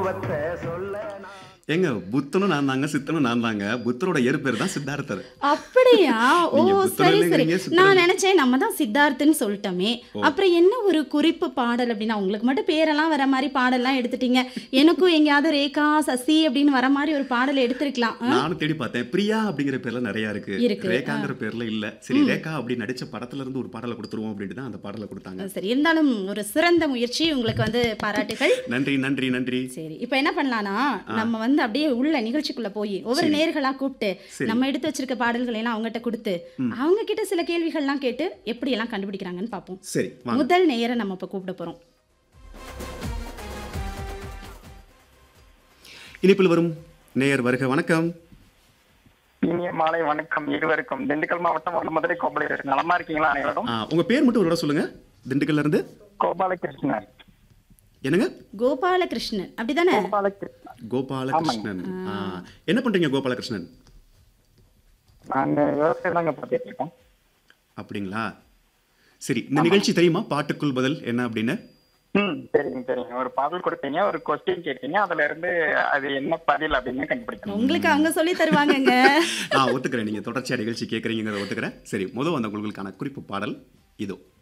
தத்துவத்தை சொல்ல நான் ஏங்க புத்தனும் நான் தாங்க சித்தனும் நான் தாங்க புத்தரோட இயற்பேர் பேர் தான் சித்தார்த்தர் அப்படியா ஓ நீங்க சரி புத்தர் சரி இல்லைங்கிறீங்க, சித்தர் நான் இல்லை. நினைச்சேன் நம்ம தான் சித்தார்த்துன்னு சொல்லிட்டோமே அப்புறம் என்ன ஒரு குறிப்பு பாடல் அப்படின்னா உங்களுக்கு மட்டும் பேரெல்லாம் வர மாதிரி பாடல்லாம் எடுத்துட்டீங்க எனக்கும் எங்கேயாவது ரேகா சசி அப்படின்னு வர மாதிரி ஒரு பாடல் எடுத்திருக்கலாம் ஆ? நானும் தேடி பார்த்தேன் பிரியா அப்படிங்கிற பேர்ல நிறைய இருக்கு இருக்கு. ரேகாங்கிற பேர்ல இல்ல சரி ரேகா அப்படி நடிச்ச படத்துல இருந்து ஒரு பாடலை கொடுத்துருவோம் அப்படின்ட்டு தான் அந்த பாடலை கொடுத்தாங்க சரி இருந்தாலும் ஒரு சிறந்த முயற்சி உங்களுக்கு வந்து பாராட்டுகள் நன்றி நன்றி நன்றி சரி இப்போ என்ன பண்ணலாம்னா நம்ம வந்து அப்படியே உள்ள நிகழ்ச்சிக்குள்ள போய் ஒவ்வொரு நேர்களா கூப்பிட்டு சரி. நம்ம எடுத்து வச்சிருக்க பாடல்களை எல்லாம் அவங்ககிட்ட கொடுத்து அவங்க கிட்ட சில கேள்விகள்லாம் கேட்டு எப்படி எல்லாம் கண்டுபிடிக்கிறாங்கன்னு பார்ப்போம் சரி வாங்க முதல் நேரை நம்ம இப்போ கூப்பிட போறோம் இனிப்பில் வரும் நேயர் வருக வணக்கம் இனிய மாலை வணக்கம் இருவருக்கும் திண்டுக்கல் மாவட்டம் மதுரை கோபாலை நலமா இருக்கீங்களா அனைவரும் ஆ, உங்க பேர் மட்டும் ஒரு தடவை சொல்லுங்க திண்டுக்கல்ல இருந்து கோபாலகிருஷ்ணன் என்னங்க கோபாலகிருஷ்ணன் அப்படிதானே கோபாலகிருஷ்ணன் கோபாலகிருஷ்ணன் ஆ, என்ன பண்றீங்க கோபாலகிருஷ்ணன் நாங்க விவசாயம் தாங்க பார்த்துட்டு இருக்கோம் அப்படிங்களா சரி இந்த நிகழ்ச்சி தெரியுமா பாட்டுக்குள் பதில் என்ன அப்படின்னு ம் சரிங்க சரிங்க ஒரு பாடல் கொடுத்தீங்க ஒரு கொஸ்டின் கேட்டீங்க அதுல இருந்து அது என்ன பதில் அப்படின்னு கண்டுபிடிக்கணும் உங்களுக்கு அவங்க சொல்லி தருவாங்கங்க நான் ஒத்துக்கிறேன் நீங்க தொடர்ச்சியா நிகழ்ச்சி கேட்குறீங்கிறத ஒத்துக்கிறேன் சரி முதல் வந்த உங்களுக்கான குறிப்பு பாடல் இதோ